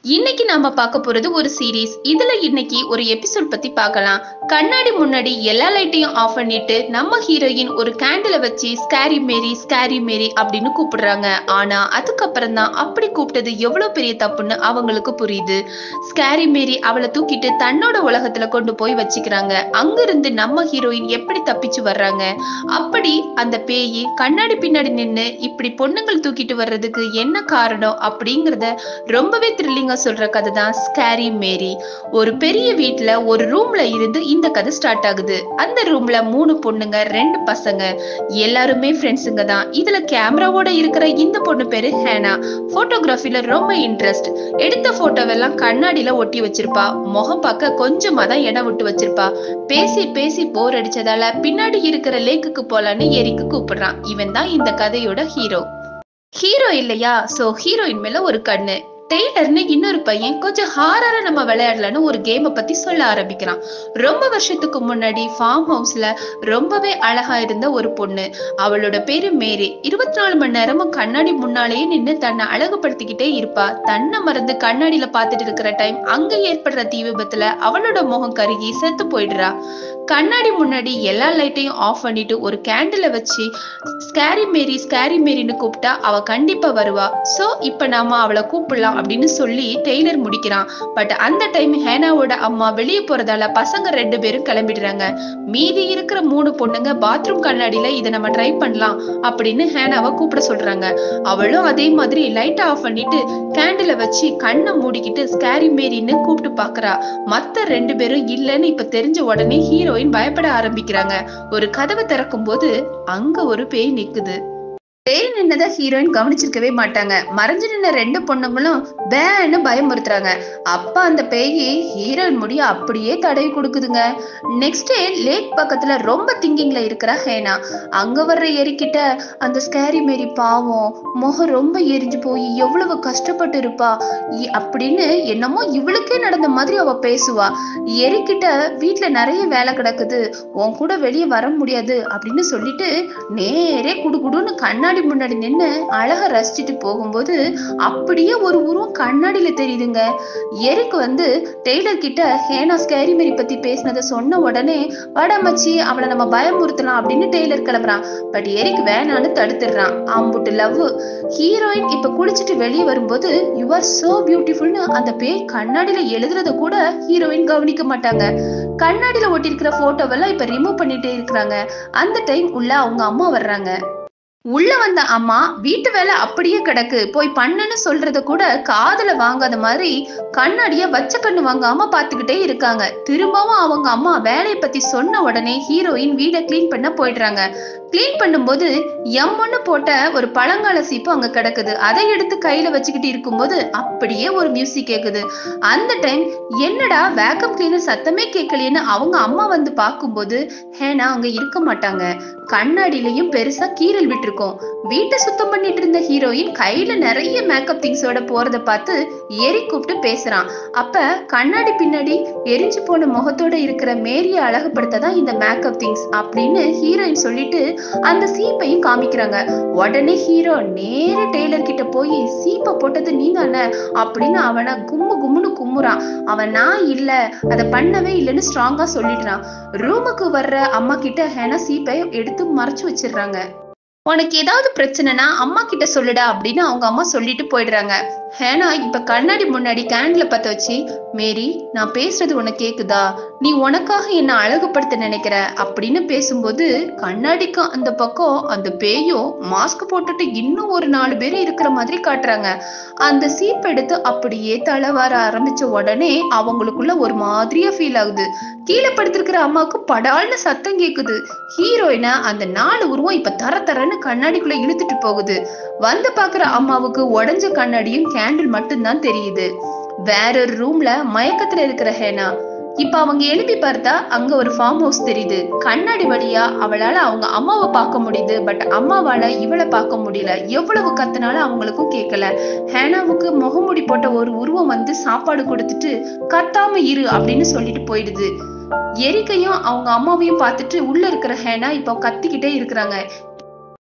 இன்னைக்கு நாம பார்க்க போறது ஒரு சீரீஸ் இதுல இன்னைக்கு ஒரு எபிசோட் பத்தி பார்க்கலாம் கண்ணாடி முன்னாடி எல்லா லைட்டையும் ஆஃப் பண்ணிட்டு நம்ம ஹீரோயின் ஒரு கேண்டில வச்சு ஸ்கேரி மேரி ஸ்கேரி மேரி அப்படின்னு கூப்பிடுறாங்க ஆனா அதுக்கப்புறம் தான் அப்படி கூப்பிட்டது எவ்வளவு பெரிய தப்புன்னு அவங்களுக்கு புரியுது ஸ்கேரி மேரி அவளை தூக்கிட்டு தன்னோட உலகத்துல கொண்டு போய் வச்சுக்கிறாங்க அங்கிருந்து நம்ம ஹீரோயின் எப்படி தப்பிச்சு வர்றாங்க அப்படி அந்த பேயி கண்ணாடி பின்னாடி நின்னு இப்படி பொண்ணுங்கள் தூக்கிட்டு வர்றதுக்கு என்ன காரணம் அப்படிங்கறத ரொம்பவே த்ரில்லிங்கா சொல்ற கதை தான் ஸ்கேரி மேரி ஒரு பெரிய வீட்ல ஒரு ரூம்ல இருந்து இந்த கதை ஸ்டார்ட் ஆகுது அந்த ரூம்ல மூணு பொண்ணுங்க ரெண்டு பசங்க எல்லாருமே ஃப்ரெண்ட்ஸுங்க தான் இதுல கேமராவோட இருக்கிற இந்த பொண்ணு பேரு ஹேனா போட்டோகிராஃபில ரொம்ப இன்ட்ரெஸ்ட் எடுத்த போட்டோவெல்லாம் கண்ணாடியில ஒட்டி வச்சிருப்பா முகம் பார்க்க கொஞ்சமா தான் இடம் விட்டு வச்சிருப்பா பேசி பேசி போர் அடிச்சதால பின்னாடி இருக்கிற லேக்குக்கு போலான்னு எரிக்கு கூப்பிடுறான் இவன் தான் இந்த கதையோட ஹீரோ ஹீரோ இல்லையா சோ ஹீரோயின் மேல ஒரு கண்ணு டெய்லர்னு இன்னொரு பையன் கொஞ்சம் ஹாரரா நம்ம விளையாடலான்னு ஒரு கேமை பத்தி சொல்ல ஆரம்பிக்கிறான் ரொம்ப வருஷத்துக்கு முன்னாடி ஃபார்ம் ஹவுஸ்ல ரொம்பவே அழகா இருந்த ஒரு பொண்ணு அவளோட பேரு மேரி இருபத்தி நாலு மணி நேரமும் கண்ணாடி முன்னாலேயே நின்னு தன்னை அழகுபடுத்திக்கிட்டே இருப்பா தன்னை மறந்து கண்ணாடியில பாத்துட்டு இருக்கிற டைம் அங்க ஏற்படுற தீ விபத்துல அவளோட முகம் கருகி செத்து போயிடுறா கண்ணாடி முன்னாடி எல்லா லைட்டையும் ஆஃப் பண்ணிட்டு ஒரு கேண்டில வச்சு ஸ்கேரி மேரி ஸ்கேரி மேரின்னு கூப்பிட்டா அவ கண்டிப்பா வருவா சோ இப்ப நாம அவளை கூப்பிடலாம் அப்படின்னு சொல்லி டெய்லர் முடிக்கிறான் பட் அந்த டைம் ஹேனாவோட அம்மா வெளியே போறதால பசங்க ரெண்டு பேரும் கிளம்பிடுறாங்க மீதி இருக்கிற மூணு பொண்ணுங்க பாத்ரூம் கண்ணாடியில இதை நம்ம ட்ரை பண்ணலாம் அப்படின்னு ஹேனாவை கூப்பிட சொல்றாங்க அவளும் அதே மாதிரி லைட் ஆஃப் பண்ணிட்டு கேண்டில வச்சு கண்ணை மூடிக்கிட்டு ஸ்கேரி மேரின்னு கூப்பிட்டு பாக்குறா மத்த ரெண்டு பேரும் இல்லைன்னு இப்ப தெரிஞ்ச உடனே ஹீரோயின் பயப்பட ஆரம்பிக்கிறாங்க ஒரு கதவை திறக்கும் போது அங்க ஒரு பேய் நிக்குது பேய் நின்னதை ஹீரோயின் கவனிச்சிருக்கவே மாட்டாங்க மறைஞ்சு நின்ன ரெண்டு பொண்ணுங்களும் பேன்னு பயமுறுத்துறாங்க அப்ப அந்த பேயி ஹீரோயின் முடிய அப்படியே தடவி கொடுக்குதுங்க நெக்ஸ்ட் டே லேக் பக்கத்துல ரொம்ப திங்கிங்ல இருக்கிற ஹேனா அங்க வர்ற எரிக்கிட்ட அந்த ஸ்கேரி மேரி பாவம் முகம் ரொம்ப எரிஞ்சு போய் எவ்வளவு கஷ்டப்பட்டு இருப்பா இ- அப்படின்னு என்னமோ இவளுக்கே நடந்த மாதிரி அவ பேசுவா எரிக்கிட்ட வீட்ல நிறைய வேலை கிடக்குது உன் கூட வெளியே வர முடியாது அப்படின்னு சொல்லிட்டு நேரே குடுகுடுன்னு கண்ணாடி முன்னாடி நின்னு அழக ரசிச்சுட்டு போகும்போது அப்படியே ஒரு உருவம் கண்ணாடியில தெரியுதுங்க எரிக்கு வந்து டெய்லர் கிட்ட ஹேனா ஸ்கேரி மேரி பத்தி பேசினதை சொன்ன உடனே வாடா மச்சி அவளை நம்ம பயமுறுத்தலாம் அப்படின்னு டெய்லர் கிளம்புறான் பட் எரிக் வேணான்னு தடுத்துடுறான் அம்புட்டு லவ் ஹீரோயின் இப்ப குளிச்சுட்டு வெளியே வரும்போது யூ ஆர் சோ பியூட்டிஃபுல்னு அந்த பேய் கண்ணாடியில எழுதுறத கூட ஹீரோயின் கவனிக்க மாட்டாங்க கண்ணாடியில ஒட்டியிருக்கிற போட்டோவெல்லாம் இப்ப ரிமூவ் பண்ணிட்டே இருக்கிறாங்க அந்த டைம் உள்ள அவங்க அம்மா வர்றாங்க உள்ள வந்த அம்மா வீட்டு வேலை அப்படியே கிடக்கு போய் பண்ணுன்னு சொல்றத கூட காதுல வாங்காத மாதிரி கண்ணாடிய வச்ச கண்ணு வாங்காம பாத்துக்கிட்டே இருக்காங்க திரும்பவும் அவங்க அம்மா வேலையை பத்தி சொன்ன உடனே ஹீரோயின் வீடை க்ளீன் பண்ண போயிடுறாங்க க்ளீன் பண்ணும்போது எம்மொன்னு போட்ட ஒரு பழங்கால சீப்பு அங்க கிடக்குது அதை எடுத்து கையில வச்சுக்கிட்டு இருக்கும்போது அப்படியே ஒரு மியூசிக் கேக்குது அந்த டைம் என்னடா வேக்கம் கிளீனர் சத்தமே கேட்கலையேன்னு அவங்க அம்மா வந்து பார்க்கும்போது ஹேனா அங்க இருக்க மாட்டாங்க கண்ணாடியிலையும் பெருசா கீறல் விட்டிருக்கும் வீட்டை சுத்தம் பண்ணிட்டு இருந்த ஹீரோயின் கையில நிறைய மேக்கப் திங்ஸோட போறத பார்த்து எரி கூப்பிட்டு பேசுறான் அப்ப கண்ணாடி பின்னாடி எரிஞ்சு போன முகத்தோட இருக்கிற மேரிய அழகுபடுத்த தான் இந்த மேக்கப் திங்ஸ் அப்படின்னு ஹீரோயின் சொல்லிட்டு அந்த சீப்பையும் காமிக்கிறாங்க உடனே ஹீரோ நேர டெய்லர் கிட்ட போய் சீப்பை போட்டது நீ தானே அப்படின்னு அவனை கும்மு கும்முன்னு கும்முறான் அவன் நான் இல்ல அதை பண்ணவே இல்லைன்னு ஸ்ட்ராங்கா சொல்லிடுறான் ரூமுக்கு வர்ற அம்மா கிட்ட ஹேனா சீப்பை எடுத்து மறைச்சு வச்சிடுறாங்க உனக்கு ஏதாவது பிரச்சனைனா அம்மா கிட்ட சொல்லுடா அப்படின்னு அவங்க அம்மா சொல்லிட்டு போயிடுறாங்க ஹேனா இப்ப கண்ணாடி முன்னாடி கேண்டில பத்த வச்சு மேரி நான் பேசுறது உனக்கு கேக்குதா நீ உனக்காக என்ன அழகுபடுத்த நினைக்கிற அப்படின்னு பேசும்போது கண்ணாடிக்கு அந்த பக்கம் அந்த பேயும் மாஸ்க் போட்டுட்டு இன்னும் ஒரு நாலு பேர் இருக்கிற மாதிரி காட்டுறாங்க அந்த சீப் எடுத்து அப்படியே தலை வர ஆரம்பிச்ச உடனே அவங்களுக்குள்ள ஒரு மாதிரியா ஃபீல் ஆகுது கீழே படுத்திருக்கிற அம்மாவுக்கு படால்னு சத்தம் கேக்குது ஹீரோயினை அந்த நாலு உருவம் இப்ப தர தரன்னு கண்ணாடிக்குள்ள இழுத்துட்டு போகுது வந்து பாக்குற அம்மாவுக்கு உடைஞ்ச கண்ணாடியும் கேண்டில் மட்டும்தான் தெரியுது வேற ஒரு ரூம்ல மயக்கத்துல இருக்கிற ஹேனா இப்ப அவங்க எழுப்பி பார்த்தா அங்க ஒரு ஃபார்ம் ஹவுஸ் தெரியுது கண்ணாடி வழியா அவளால அவங்க அம்மாவை பார்க்க முடியுது பட் அம்மாவால இவளை பார்க்க முடியல எவ்வளவு கத்துனாலும் அவங்களுக்கும் கேட்கல ஹேனாவுக்கு முகமுடி போட்ட ஒரு உருவம் வந்து சாப்பாடு கொடுத்துட்டு கத்தாம இரு அப்படின்னு சொல்லிட்டு போயிடுது எரிக்கையும் அவங்க அம்மாவையும் பார்த்துட்டு உள்ள இருக்கிற ஹேனா இப்போ கத்திக்கிட்டே இருக்கிறாங்க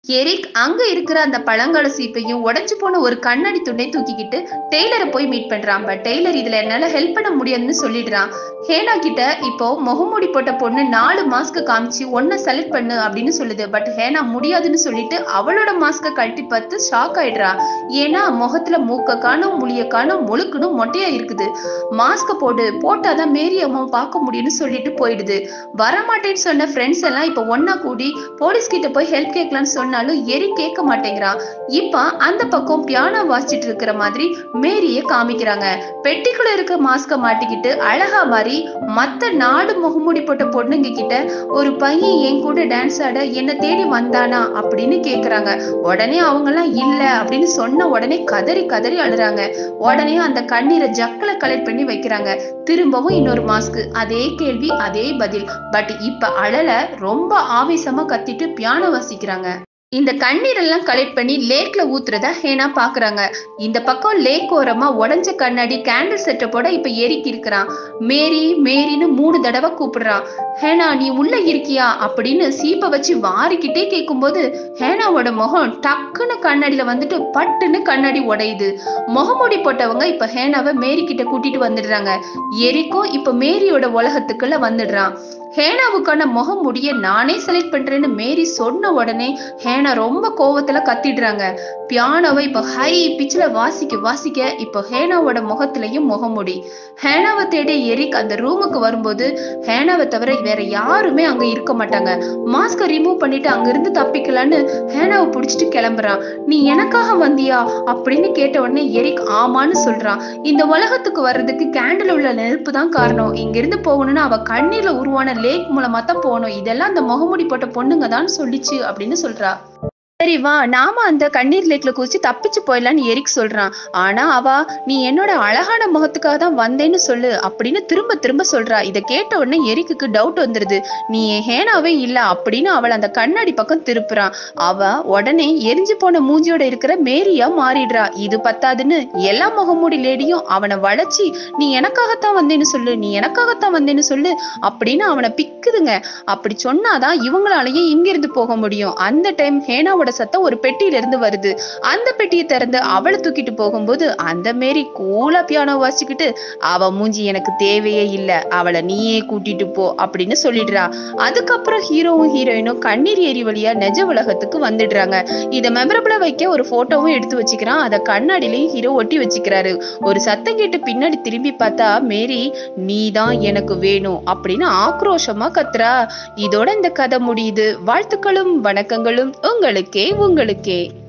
எரிக் அங்க இருக்கிற அந்த பழங்கால சீப்பையும் உடைச்சு போன ஒரு கண்ணாடி துண்டை தூக்கிக்கிட்டு டெய்லரை போய் மீட் பண்றான் பட் டெய்லர் இதுல என்னால ஹெல்ப் பண்ண முடியாதுன்னு சொல்லிடுறான் ஹேனா கிட்ட இப்போ முகமூடி போட்ட பொண்ணு நாலு மாஸ்க்கு காமிச்சு ஒன்ன செலக்ட் பண்ணு அப்படின்னு சொல்லுது பட் ஹேனா முடியாதுன்னு சொல்லிட்டு அவளோட மாஸ்க கழட்டி பார்த்து ஷாக் ஆயிடுறா ஏன்னா முகத்துல மூக்க காணும் முழிய காணும் முழுக்கணும் மொட்டையா இருக்குது மாஸ்க போடு போட்டாதான் மேரி அம்மா பார்க்க முடியும்னு சொல்லிட்டு போயிடுது வரமாட்டேன்னு சொன்ன ஃப்ரெண்ட்ஸ் எல்லாம் இப்போ ஒன்னா கூடி போலீஸ் கிட்ட போய் ஹெல்ப் கேட்கலான்னு சொன்னாலும் எரி கேட்க மாட்டேங்கிறான் இப்ப அந்த பக்கம் பியானோ வாசிச்சிட்டு இருக்கிற மாதிரி மேரிய காமிக்கிறாங்க பெட்டிக்குள்ள இருக்க மாஸ்க மாட்டிக்கிட்டு அழகா மாறி மத்த நாடு முகமூடி போட்ட பொண்ணுங்க கிட்ட ஒரு பையன் என் கூட டான்ஸ் ஆட என்ன தேடி வந்தானா அப்படின்னு கேக்குறாங்க உடனே அவங்க எல்லாம் இல்ல அப்படின்னு சொன்ன உடனே கதறி கதறி அழுறாங்க உடனே அந்த கண்ணீரை ஜக்கல கலெக்ட் பண்ணி வைக்கிறாங்க திரும்பவும் இன்னொரு மாஸ்க் அதே கேள்வி அதே பதில் பட் இப்ப அழல ரொம்ப ஆவேசமா கத்திட்டு பியானோ வாசிக்கிறாங்க இந்த கண்ணீர் எல்லாம் கலெக்ட் பண்ணி லேக்ல ஊத்துறத ஹேனா பாக்குறாங்க இந்த பக்கம் லேக் ஓரமா உடஞ்ச கண்ணாடி கேண்டில் செட்டப்போட இப்ப எரிக்கி இருக்கிறான் மேரி மேரின்னு மூணு தடவை கூப்பிடுறான் ஹேனா நீ உள்ள இருக்கியா அப்படின்னு சீப்பை வச்சு வாரிக்கிட்டே கேட்கும்போது ஹேனாவோட முகம் டக்குன்னு கண்ணாடியில வந்துட்டு பட்டுன்னு கண்ணாடி உடையுது முகமூடி போட்டவங்க இப்ப ஹேனாவை மேரி கிட்ட கூட்டிட்டு வந்துடுறாங்க எரிக்கும் இப்ப மேரியோட உலகத்துக்குள்ள வந்துடுறான் ஹேனாவுக்கான முகமுடிய நானே செலக்ட் பண்றேன்னு மேரி சொன்ன உடனே ஹேனா ரொம்ப கோவத்துல கத்திடுறாங்க பியானோவை இப்ப ஹை பிச்சில் வாசிக்க வாசிக்க இப்போ ஹேனாவோட முகத்திலையும் முகமுடி ஹேனாவை தேடி எரிக் அந்த ரூமுக்கு வரும்போது ஹேனாவை தவிர வேற யாருமே அங்க இருக்க மாட்டாங்க மாஸ்கை ரிமூவ் பண்ணிட்டு அங்க இருந்து தப்பிக்கலான்னு ஹேனாவை பிடிச்சிட்டு கிளம்புறான் நீ எனக்காக வந்தியா அப்படின்னு கேட்ட உடனே எரிக் ஆமான்னு சொல்றான் இந்த உலகத்துக்கு வர்றதுக்கு கேண்டில் உள்ள நெருப்பு தான் காரணம் இங்க இருந்து போகணும்னு அவ கண்ணீர்ல உருவான லேக் மூலமா தான் போகணும் இதெல்லாம் அந்த முகமுடி போட்ட பொண்ணுங்க தான் சொல்லிச்சு அப்படின்னு சொல்றா சரி வா நாம அந்த கண்ணீர் லேக்ல குதிச்சு தப்பிச்சு போயிடலான்னு எரிக் சொல்றான் ஆனா அவ நீ என்னோட அழகான முகத்துக்காக தான் வந்தேன்னு சொல்லு அப்படின்னு திரும்ப திரும்ப சொல்றா இத கேட்ட உடனே எரிக்குக்கு டவுட் வந்துருது நீ என் ஹேனாவே இல்ல அப்படின்னு அவள் அந்த கண்ணாடி பக்கம் திருப்புறான் அவ உடனே எரிஞ்சு போன மூஞ்சியோட இருக்கிற மேரியா மாறிடுறா இது பத்தாதுன்னு எல்லா முகமூடி லேடியும் அவனை வளைச்சி நீ எனக்காகத்தான் வந்தேன்னு சொல்லு நீ எனக்காகத்தான் வந்தேன்னு சொல்லு அப்படின்னு அவனை பிக்குதுங்க அப்படி சொன்னாதான் இவங்களாலயே இங்க இருந்து போக முடியும் அந்த டைம் ஹேனாவோட சத்தம் ஒரு பெட்டியில இருந்து வருது அந்த பெட்டியை திறந்து அவளை தூக்கிட்டு போகும்போது அந்த மேரி கூலா பியானோ வாசிக்கிட்டு அவ மூஞ்சி எனக்கு தேவையே இல்ல அவளை நீயே கூட்டிட்டு போ அப்படின்னு சொல்லிடுறா அதுக்கப்புறம் ஹீரோவும் ஹீரோயினும் கண்ணீர் ஏரி வழியா நெஜ உலகத்துக்கு வந்துடுறாங்க இத மெமரபிளா வைக்க ஒரு போட்டோவும் எடுத்து வச்சுக்கிறான் அத கண்ணாடிலையும் ஹீரோ ஒட்டி வச்சுக்கிறாரு ஒரு சத்தம் கேட்டு பின்னாடி திரும்பி பார்த்தா மேரி நீ தான் எனக்கு வேணும் அப்படின்னு ஆக்ரோஷமா கத்துறா இதோட இந்த கதை முடியுது வாழ்த்துக்களும் வணக்கங்களும் உங்களுக்கே உங்களுக்கே